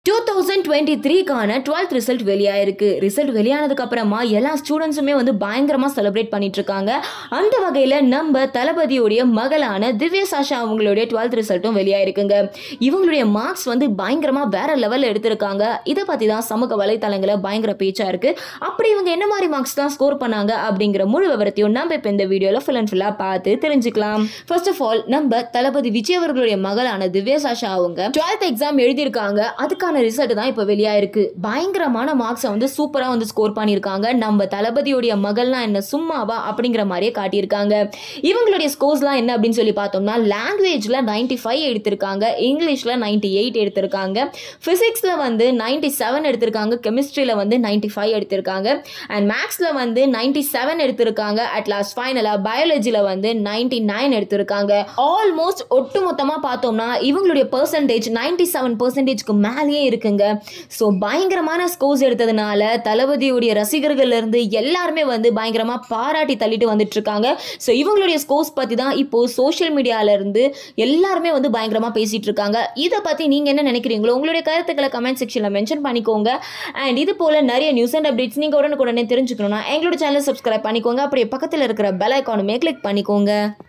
two thousand twenty த்ரீக்கான twelfth result வெளியாயிருக்கு result வெளியானதுக்கு அப்புறமா எல்லா ஸ்டூடெண்ட்ஸுமே வந்து பயங்கரமாக செலிப்ரேட் பண்ணிட்டு இருக்காங்க அந்த வகையில் நம்ம தளபதியுடைய மகளான திவ்யா சாஷா அவங்களுடைய டுவெல்த் ரிசல்ட்டும் வெளியாயிருக்குங்க இவங்களுடைய மார்க்ஸ் வந்து பயங்கரமாக வேற லெவலில் எடுத்திருக்காங்க இதை பற்றி தான் சமூக வலைத்தளங்களில் பயங்கர பேச்சாக இருக்கு அப்படி இவங்க என்ன மாதிரி மார்க்ஸ் தான் ஸ்கோர் பண்ணாங்க அப்படிங்கிற முழு விவரத்தையும் நம்ம இப்போ இந்த வீடியோவில் ஃபுல் அண்ட் ஃபுல்லாக பார்த்து தெரிஞ்சுக்கலாம் ஃபர்ஸ்ட் ஆஃப் ஆல் நம்ம தளபதி விஜய் அவர்களுடைய மகளான திவ்யா சாஷா அவங்க டுவெல்த் எக்ஸாம் எழுதியிருக்காங்க அதுக்கான ரிசல்ட் தான் இப்போ வெளியாயிருக்கு பயங்கரமான மார்க்ஸை வந்து சூப்பராக வந்து ஸ்கோர் பண்ணியிருக்காங்க நம்ம தளபதியுடைய மகள்னா என்ன சும்மாவா அப்படிங்கிற மாதிரியே காட்டியிருக்காங்க இவங்களுடைய ஸ்கோர்ஸ்லாம் என்ன அப்படின்னு சொல்லி பார்த்தோம்னா லாங்குவேஜில் நைன்டி ஃபைவ் எடுத்திருக்காங்க இங்கிலீஷில் நைன்டி எயிட் எடுத்திருக்காங்க ஃபிசிக்ஸில் வந்து நைன்டி செவன் எடுத்திருக்காங்க கெமிஸ்ட்ரியில் வந்து நைன்டி ஃபைவ் எடுத்திருக்காங்க அண்ட் மேக்ஸில் வந்து நைன்டி செவன் எடுத்திருக்காங்க அட் லாஸ்ட் ஃபைனலாக பயாலஜியில் வந்து நைன்டி நைன் எடுத்திருக்காங்க ஆல்மோஸ்ட் ஒட்டு மொத்தமாக பார்த்தோம்னா இவங்களுடைய பர்சன்டேஜ் நைன்டி செவன் பர்சன்டேஜ்க்கு மேலேயே இருக்குங்க ஸோ பயங்கரமான ஸ்கோர்ஸ் எடுத்ததுனால தளபதியுடைய ரசிகர்கள் இருந்து எல்லாருமே வந்து பயங்கரமாக பாராட்டி தள்ளிட்டு வந்துட்டு இருக்காங்க ஸோ இவங்களுடைய ஸ்கோர்ஸ் பற்றி தான் இப்போ சோஷியல் மீடியால இருந்து எல்லாருமே வந்து பயங்கரமாக பேசிட்டு இருக்காங்க இதை பற்றி நீங்கள் என்ன நினைக்கிறீங்களோ உங்களுடைய கருத்துக்களை கமெண்ட் செக்ஷனில் மென்ஷன் பண்ணிக்கோங்க அண்ட் இது போல நிறைய நியூஸ் அண்ட் அப்டேட்ஸ் நீங்கள் உடனுக்குடனே தெரிஞ்சுக்கணும்னா எங்களோட சேனல் சப்ஸ்கிரைப் பண்ணிக்கோங்க அப்படியே பக்கத்தில் இருக்கிற பெல் ஐக்கானுமே கிளிக் பண்ணிக்கோங்க